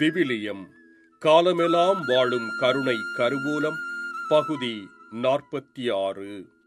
விவிலியம் காலமெல்லாம் வாழும் கருணை கருவூலம் பகுதி நாற்பத்தி ஆறு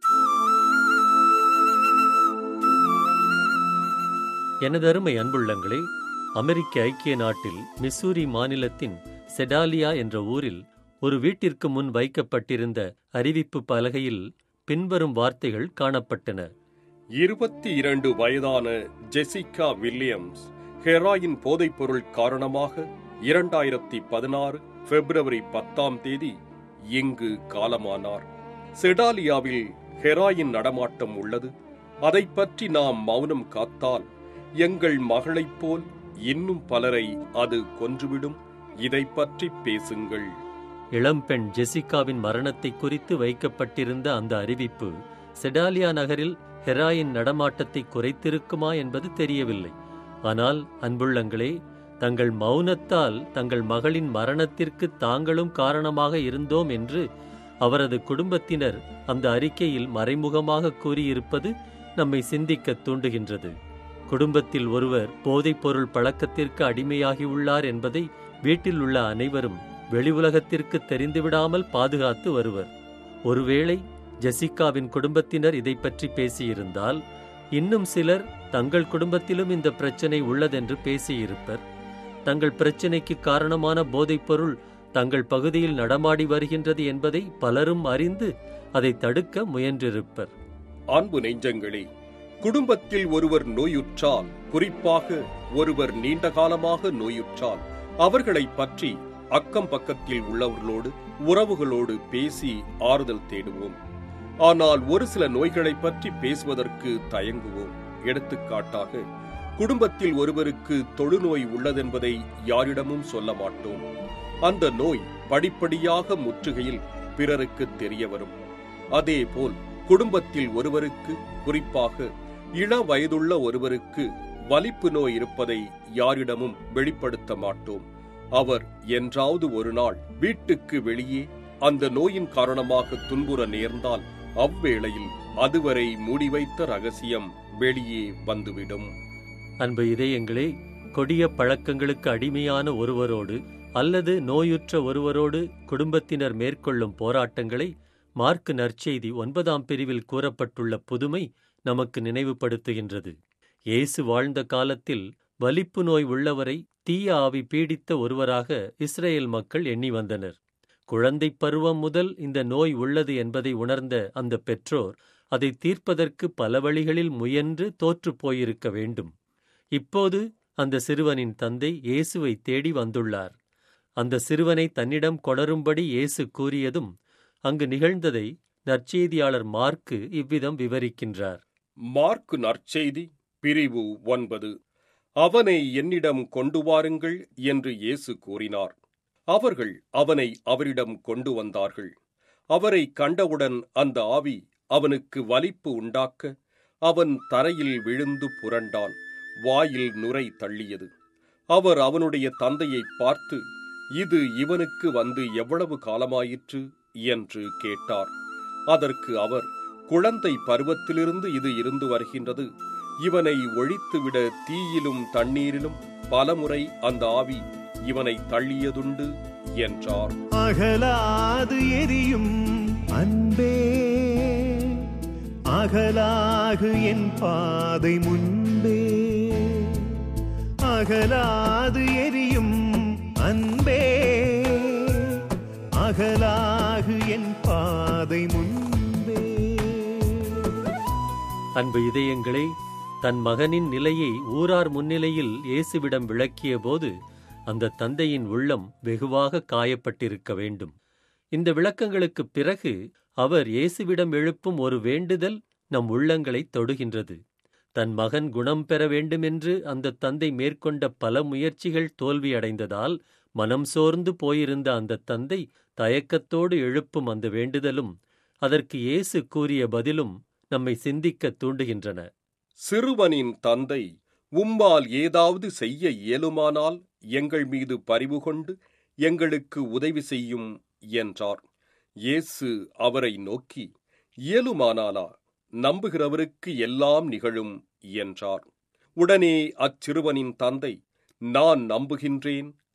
எனதருமை அன்புள்ளங்களே அமெரிக்க ஐக்கிய நாட்டில் மிசூரி மாநிலத்தின் செடாலியா என்ற ஊரில் ஒரு வீட்டிற்கு முன் வைக்கப்பட்டிருந்த அறிவிப்பு பலகையில் பின்வரும் வார்த்தைகள் காணப்பட்டன இருபத்தி இரண்டு வயதான ஜெசிகா வில்லியம்ஸ் ஹெராயின் போதைப்பொருள் காரணமாக இரண்டாயிரத்தி பதினாறு பிப்ரவரி பத்தாம் தேதி இங்கு காலமானார் செடாலியாவில் ஹெராயின் நடமாட்டம் உள்ளது அதைப் பற்றி நாம் மௌனம் காத்தால் எங்கள் மகளைப் போல் இன்னும் பலரை அது கொன்றுவிடும் இதைப் பற்றி பேசுங்கள் இளம்பெண் ஜெசிகாவின் மரணத்தை குறித்து வைக்கப்பட்டிருந்த அந்த அறிவிப்பு செடாலியா நகரில் ஹெராயின் நடமாட்டத்தை குறைத்திருக்குமா என்பது தெரியவில்லை ஆனால் அன்புள்ளங்களே தங்கள் மௌனத்தால் தங்கள் மகளின் மரணத்திற்கு தாங்களும் காரணமாக இருந்தோம் என்று அவரது குடும்பத்தினர் அந்த அறிக்கையில் மறைமுகமாக கூறியிருப்பது நம்மை சிந்திக்க தூண்டுகின்றது குடும்பத்தில் ஒருவர் போதைப்பொருள் பழக்கத்திற்கு அடிமையாகியுள்ளார் என்பதை வீட்டில் உள்ள அனைவரும் வெளி உலகத்திற்கு தெரிந்துவிடாமல் பாதுகாத்து வருவர் ஒருவேளை ஜெசிகாவின் குடும்பத்தினர் இதை பற்றி பேசியிருந்தால் இன்னும் சிலர் தங்கள் குடும்பத்திலும் இந்த பிரச்சனை உள்ளதென்று பேசியிருப்பர் தங்கள் பிரச்சனைக்கு காரணமான போதைப்பொருள் தங்கள் பகுதியில் நடமாடி வருகின்றது என்பதை பலரும் அறிந்து அதை தடுக்க முயன்றிருப்பர் அன்பு நெஞ்சங்களே குடும்பத்தில் ஒருவர் நோயுற்றால் குறிப்பாக ஒருவர் நீண்ட காலமாக நோயுற்றால் அவர்களைப் பற்றி அக்கம் பக்கத்தில் உள்ளவர்களோடு உறவுகளோடு பேசி ஆறுதல் தேடுவோம் ஆனால் ஒரு சில நோய்களைப் பற்றி பேசுவதற்கு தயங்குவோம் எடுத்துக்காட்டாக குடும்பத்தில் ஒருவருக்கு தொழுநோய் உள்ளதென்பதை யாரிடமும் சொல்ல மாட்டோம் அந்த நோய் படிப்படியாக முற்றுகையில் பிறருக்கு தெரிய வரும் அதேபோல் குடும்பத்தில் ஒருவருக்கு குறிப்பாக இள வயதுள்ள ஒருவருக்கு வலிப்பு நோய் இருப்பதை யாரிடமும் வெளிப்படுத்த மாட்டோம் அவர் என்றாவது ஒரு நாள் வீட்டுக்கு வெளியே அந்த நோயின் காரணமாக துன்புற நேர்ந்தால் அவ்வேளையில் அதுவரை மூடி வைத்த ரகசியம் வெளியே வந்துவிடும் அன்பு இதயங்களே கொடிய பழக்கங்களுக்கு அடிமையான ஒருவரோடு அல்லது நோயுற்ற ஒருவரோடு குடும்பத்தினர் மேற்கொள்ளும் போராட்டங்களை மார்க்கு நற்செய்தி ஒன்பதாம் பிரிவில் கூறப்பட்டுள்ள புதுமை நமக்கு நினைவுபடுத்துகின்றது இயேசு வாழ்ந்த காலத்தில் வலிப்பு நோய் உள்ளவரை தீய ஆவி பீடித்த ஒருவராக இஸ்ரேல் மக்கள் எண்ணி வந்தனர் குழந்தை பருவம் முதல் இந்த நோய் உள்ளது என்பதை உணர்ந்த அந்த பெற்றோர் அதை தீர்ப்பதற்கு பல வழிகளில் முயன்று தோற்றுப் போயிருக்க வேண்டும் இப்போது அந்த சிறுவனின் தந்தை இயேசுவை தேடி வந்துள்ளார் அந்த சிறுவனை தன்னிடம் கொணரும்படி இயேசு கூறியதும் அங்கு நிகழ்ந்ததை நற்செய்தியாளர் மார்க்கு இவ்விதம் விவரிக்கின்றார் மார்க்கு நற்செய்தி பிரிவு ஒன்பது அவனை என்னிடம் கொண்டு வாருங்கள் என்று இயேசு கூறினார் அவர்கள் அவனை அவரிடம் கொண்டு வந்தார்கள் அவரை கண்டவுடன் அந்த ஆவி அவனுக்கு வலிப்பு உண்டாக்க அவன் தரையில் விழுந்து புரண்டான் வாயில் நுரை தள்ளியது அவர் அவனுடைய தந்தையை பார்த்து இது இவனுக்கு வந்து எவ்வளவு காலமாயிற்று என்று கேட்டார் அதற்கு அவர் குழந்தை பருவத்திலிருந்து இது இருந்து வருகின்றது இவனை ஒழித்துவிட தீயிலும் தண்ணீரிலும் பலமுறை அந்த ஆவி இவனை தள்ளியதுண்டு என்றார் அகலாது எரியும் அன்பே அகலாகு என் பாதை முன்பே அகலாது எரியும் அன்பே அகலாகு என் பாதை முன்பே அன்பு இதயங்களே தன் மகனின் நிலையை ஊரார் முன்னிலையில் இயேசுவிடம் விளக்கிய போது அந்த தந்தையின் உள்ளம் வெகுவாக காயப்பட்டிருக்க வேண்டும் இந்த விளக்கங்களுக்குப் பிறகு அவர் இயேசுவிடம் எழுப்பும் ஒரு வேண்டுதல் நம் உள்ளங்களை தொடுகின்றது தன் மகன் குணம் பெற வேண்டுமென்று அந்த தந்தை மேற்கொண்ட பல முயற்சிகள் தோல்வியடைந்ததால் மனம் சோர்ந்து போயிருந்த அந்த தந்தை தயக்கத்தோடு எழுப்பும் அந்த வேண்டுதலும் அதற்கு இயேசு கூறிய பதிலும் நம்மை சிந்திக்க தூண்டுகின்றன சிறுவனின் தந்தை உம்மால் ஏதாவது செய்ய இயலுமானால் எங்கள் மீது பரிவு கொண்டு எங்களுக்கு உதவி செய்யும் என்றார் இயேசு அவரை நோக்கி இயலுமானாலா நம்புகிறவருக்கு எல்லாம் நிகழும் என்றார் உடனே அச்சிறுவனின் தந்தை நான் நம்புகின்றேன்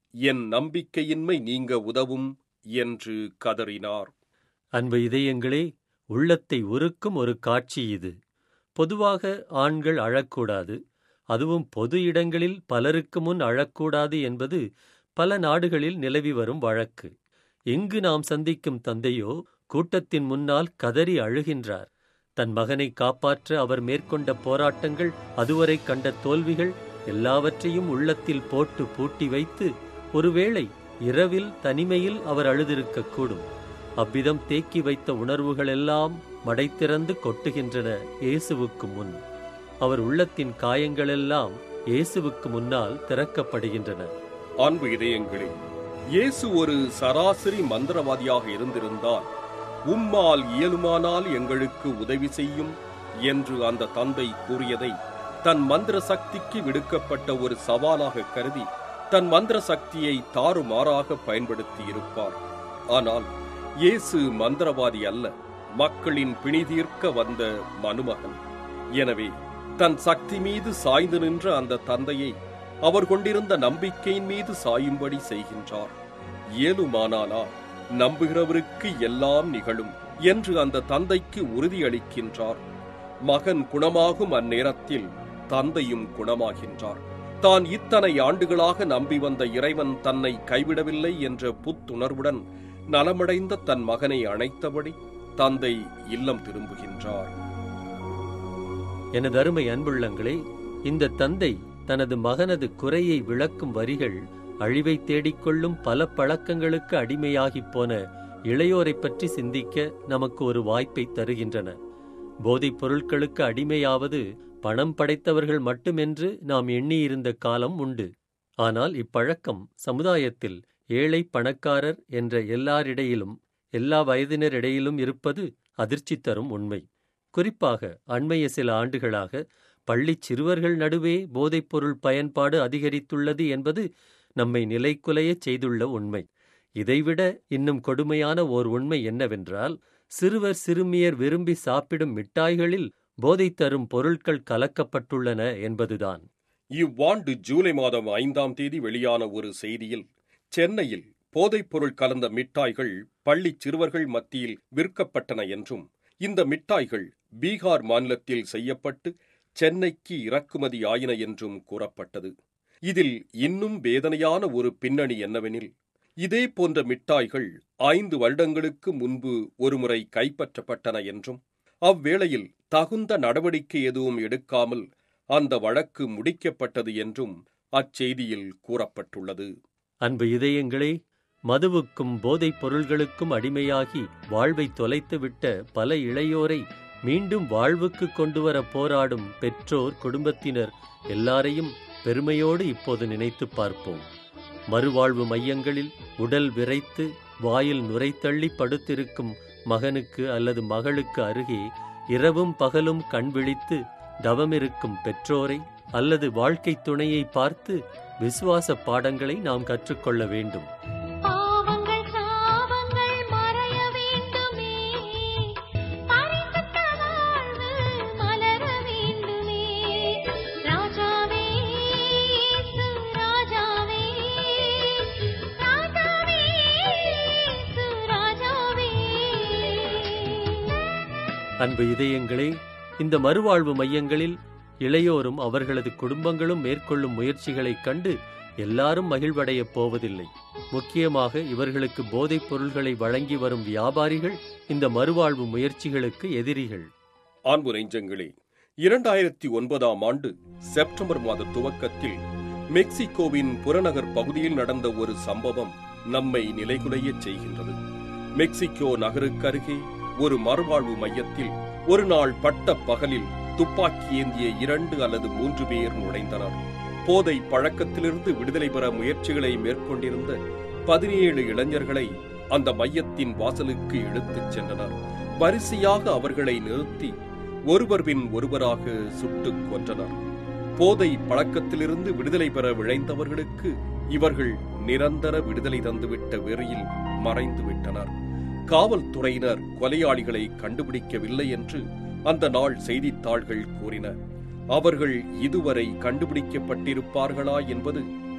என் நம்பிக்கையின்மை நீங்க உதவும் என்று கதறினார் அன்பு இதயங்களே உள்ளத்தை உருக்கும் ஒரு காட்சி இது பொதுவாக ஆண்கள் அழக்கூடாது அதுவும் பொது இடங்களில் பலருக்கு முன் அழக்கூடாது என்பது பல நாடுகளில் நிலவி வரும் வழக்கு இங்கு நாம் சந்திக்கும் தந்தையோ கூட்டத்தின் முன்னால் கதறி அழுகின்றார் தன் மகனை காப்பாற்ற அவர் மேற்கொண்ட போராட்டங்கள் அதுவரை கண்ட தோல்விகள் எல்லாவற்றையும் உள்ளத்தில் போட்டு பூட்டி வைத்து ஒருவேளை இரவில் தனிமையில் அவர் அழுதிருக்கக்கூடும் அவ்விதம் தேக்கி வைத்த உணர்வுகளெல்லாம் மடைத்திறந்து கொட்டுகின்றன இயேசுவுக்கு முன் அவர் உள்ளத்தின் காயங்களெல்லாம் இயேசுவுக்கு முன்னால் திறக்கப்படுகின்றன அன்பு இதயங்களே இயேசு ஒரு சராசரி மந்திரவாதியாக இருந்திருந்தால் உம்மால் இயலுமானால் எங்களுக்கு உதவி செய்யும் என்று அந்த தந்தை கூறியதை தன் மந்திர சக்திக்கு விடுக்கப்பட்ட ஒரு சவாலாக கருதி தன் மந்திர சக்தியை தாறுமாறாக பயன்படுத்தி இருப்பார் ஆனால் இயேசு மந்திரவாதி அல்ல மக்களின் பிணிதீர்க்க வந்த மனுமகன் எனவே தன் சக்தி மீது சாய்ந்து நின்ற அந்த தந்தையை அவர் கொண்டிருந்த நம்பிக்கையின் மீது சாயும்படி செய்கின்றார் இயலுமானாலா நம்புகிறவருக்கு எல்லாம் நிகழும் என்று அந்த தந்தைக்கு உறுதியளிக்கின்றார் மகன் குணமாகும் அந்நேரத்தில் தந்தையும் குணமாகின்றார் தான் இத்தனை ஆண்டுகளாக நம்பி வந்த இறைவன் தன்னை கைவிடவில்லை என்ற புத்துணர்வுடன் நலமடைந்த தன் மகனை அணைத்தபடி தந்தை இல்லம் திரும்புகின்றார் எனது அருமை அன்புள்ளங்களே இந்த தந்தை தனது மகனது குறையை விளக்கும் வரிகள் அழிவை தேடிக்கொள்ளும் பல பழக்கங்களுக்கு அடிமையாகிப் போன இளையோரைப் பற்றி சிந்திக்க நமக்கு ஒரு வாய்ப்பை தருகின்றன போதைப் பொருட்களுக்கு அடிமையாவது பணம் படைத்தவர்கள் மட்டுமென்று நாம் எண்ணியிருந்த காலம் உண்டு ஆனால் இப்பழக்கம் சமுதாயத்தில் ஏழை பணக்காரர் என்ற எல்லாரிடையிலும் எல்லா வயதினரிடையிலும் இருப்பது அதிர்ச்சி தரும் உண்மை குறிப்பாக அண்மைய சில ஆண்டுகளாக பள்ளிச் சிறுவர்கள் நடுவே போதைப்பொருள் பயன்பாடு அதிகரித்துள்ளது என்பது நம்மை நிலைக்குலையச் செய்துள்ள உண்மை இதைவிட இன்னும் கொடுமையான ஓர் உண்மை என்னவென்றால் சிறுவர் சிறுமியர் விரும்பி சாப்பிடும் மிட்டாய்களில் போதை தரும் பொருட்கள் கலக்கப்பட்டுள்ளன என்பதுதான் இவ்வாண்டு ஜூலை மாதம் ஐந்தாம் தேதி வெளியான ஒரு செய்தியில் சென்னையில் போதைப்பொருள் கலந்த மிட்டாய்கள் பள்ளிச் சிறுவர்கள் மத்தியில் விற்கப்பட்டன என்றும் இந்த மிட்டாய்கள் பீகார் மாநிலத்தில் செய்யப்பட்டு சென்னைக்கு இறக்குமதி ஆயின என்றும் கூறப்பட்டது இதில் இன்னும் வேதனையான ஒரு பின்னணி என்னவெனில் இதே போன்ற மிட்டாய்கள் ஐந்து வருடங்களுக்கு முன்பு ஒருமுறை கைப்பற்றப்பட்டன என்றும் அவ்வேளையில் தகுந்த நடவடிக்கை எதுவும் எடுக்காமல் அந்த வழக்கு முடிக்கப்பட்டது என்றும் அச்செய்தியில் கூறப்பட்டுள்ளது அன்பு இதயங்களே மதுவுக்கும் போதைப் பொருள்களுக்கும் அடிமையாகி வாழ்வை தொலைத்துவிட்ட பல இளையோரை மீண்டும் வாழ்வுக்கு கொண்டுவர போராடும் பெற்றோர் குடும்பத்தினர் எல்லாரையும் பெருமையோடு இப்போது நினைத்துப் பார்ப்போம் மறுவாழ்வு மையங்களில் உடல் விரைத்து வாயில் நுரைத்தள்ளி படுத்திருக்கும் மகனுக்கு அல்லது மகளுக்கு அருகே இரவும் பகலும் கண் விழித்து தவமிருக்கும் பெற்றோரை அல்லது வாழ்க்கைத் துணையை பார்த்து விசுவாச பாடங்களை நாம் கற்றுக்கொள்ள வேண்டும் பாவங்கள் சாபங்கள் மறைய வேண்டுமே பரிசுத்த வாழ்வு மலர வேண்டுமே ராஜாவே இயேசு ராஜாவே ராஜாவே இயேசு ராஜாவே அன்பு இதயங்களே இந்த மறுவாழ்வு மையங்களில் இளையோரும் அவர்களது குடும்பங்களும் மேற்கொள்ளும் முயற்சிகளைக் கண்டு எல்லாரும் மகிழ்வடையப் போவதில்லை முக்கியமாக இவர்களுக்கு போதைப் பொருள்களை வழங்கி வரும் வியாபாரிகள் இந்த மறுவாழ்வு முயற்சிகளுக்கு எதிரிகள் அன்பு நெஞ்சங்களே இரண்டாயிரத்தி ஒன்பதாம் ஆண்டு செப்டம்பர் மாத துவக்கத்தில் மெக்சிகோவின் புறநகர் பகுதியில் நடந்த ஒரு சம்பவம் நம்மை நிலைகுலையச் செய்கின்றது மெக்சிகோ நகருக்கருகே ஒரு மறுவாழ்வு மையத்தில் ஒரு நாள் பட்ட பகலில் துப்பாக்கி ஏந்திய இரண்டு அல்லது மூன்று பேர் நுழைந்தனர் போதை பழக்கத்திலிருந்து விடுதலை பெற முயற்சிகளை மேற்கொண்டிருந்த பதினேழு இளைஞர்களை அந்த மையத்தின் வாசலுக்கு இழுத்துச் சென்றனர் வரிசையாக அவர்களை நிறுத்தி ஒருவர் பின் ஒருவராக சுட்டுக் கொன்றனர் போதை பழக்கத்திலிருந்து விடுதலை பெற விழைந்தவர்களுக்கு இவர்கள் நிரந்தர விடுதலை தந்துவிட்ட வெறியில் மறைந்து விட்டனர் காவல்துறையினர் கொலையாளிகளை கண்டுபிடிக்கவில்லை என்று அந்த நாள் செய்தித்தாள்கள் கூறின அவர்கள் இதுவரை கண்டுபிடிக்கப்பட்டிருப்பார்களா என்பது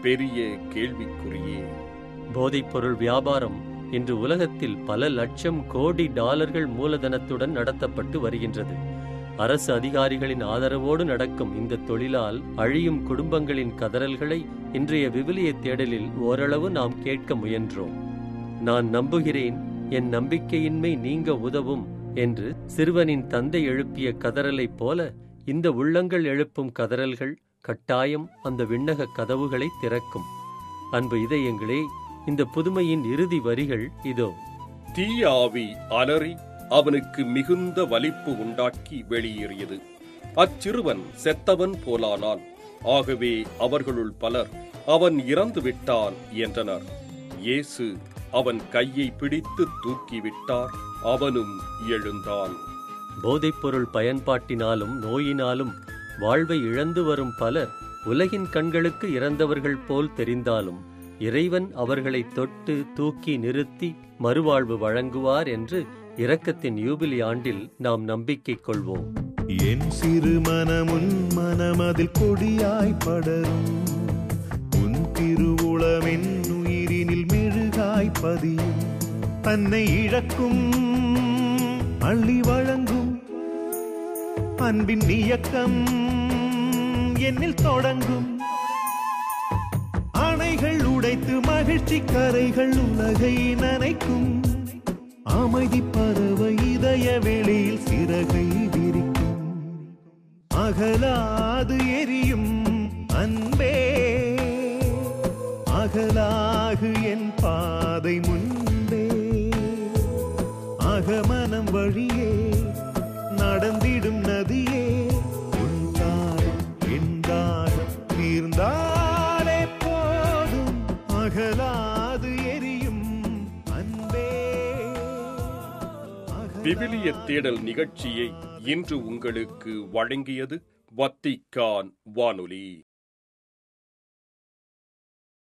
பெரிய கேள்விக்குறியே போதைப்பொருள் வியாபாரம் இன்று உலகத்தில் பல லட்சம் கோடி டாலர்கள் மூலதனத்துடன் நடத்தப்பட்டு வருகின்றது அரசு அதிகாரிகளின் ஆதரவோடு நடக்கும் இந்த தொழிலால் அழியும் குடும்பங்களின் கதறல்களை இன்றைய விவிலிய தேடலில் ஓரளவு நாம் கேட்க முயன்றோம் நான் நம்புகிறேன் என் நம்பிக்கையின்மை நீங்க உதவும் என்று சிறுவனின் தந்தை எழுப்பிய கதறலைப் போல இந்த உள்ளங்கள் எழுப்பும் கதறல்கள் கட்டாயம் அந்த விண்ணக கதவுகளை திறக்கும் அன்பு இதயங்களே இந்த புதுமையின் இறுதி வரிகள் இதோ தீய ஆவி அலறி அவனுக்கு மிகுந்த வலிப்பு உண்டாக்கி வெளியேறியது அச்சிறுவன் செத்தவன் போலானான் ஆகவே அவர்களுள் பலர் அவன் இறந்து விட்டான் என்றனர் இயேசு அவன் கையை பிடித்து தூக்கிவிட்டார் அவனும் எழுந்தான் போதைப்பொருள் பயன்பாட்டினாலும் நோயினாலும் வாழ்வை இழந்து வரும் பலர் உலகின் கண்களுக்கு இறந்தவர்கள் போல் தெரிந்தாலும் இறைவன் அவர்களை தொட்டு தூக்கி நிறுத்தி மறுவாழ்வு வழங்குவார் என்று இரக்கத்தின் யூபிலி ஆண்டில் நாம் நம்பிக்கை கொள்வோம் என் சிறு மனமுன் மனமதில் கொடியாய் படரும் உன் திருவுளமென் உயிரினில் மெழுகாய் பதியும் தன்னை இழக்கும் அள்ளி வழங்கும் அன்பின் இயக்கம் என்னில் தொடங்கும் அணைகள் உடைத்து மகிழ்ச்சி கரைகள் உலகை நனைக்கும் அமைதி பறவை இதய வெளியில் சிறகை விரிக்கும் அகலாது எரியும் அன்பே அகலாகு என் பாதை முன்பே அகமனம் வழியே நடந்திடும் நதியே உன் தாகம் என் தாகம் தீர்ந்தாலே போதும் அகலாது எரியும் அன்பே அகலாது விவிலிய தேடல் நிகழ்ச்சியை இன்று உங்களுக்கு வழங்கியது வத்திக்கான் வானொலி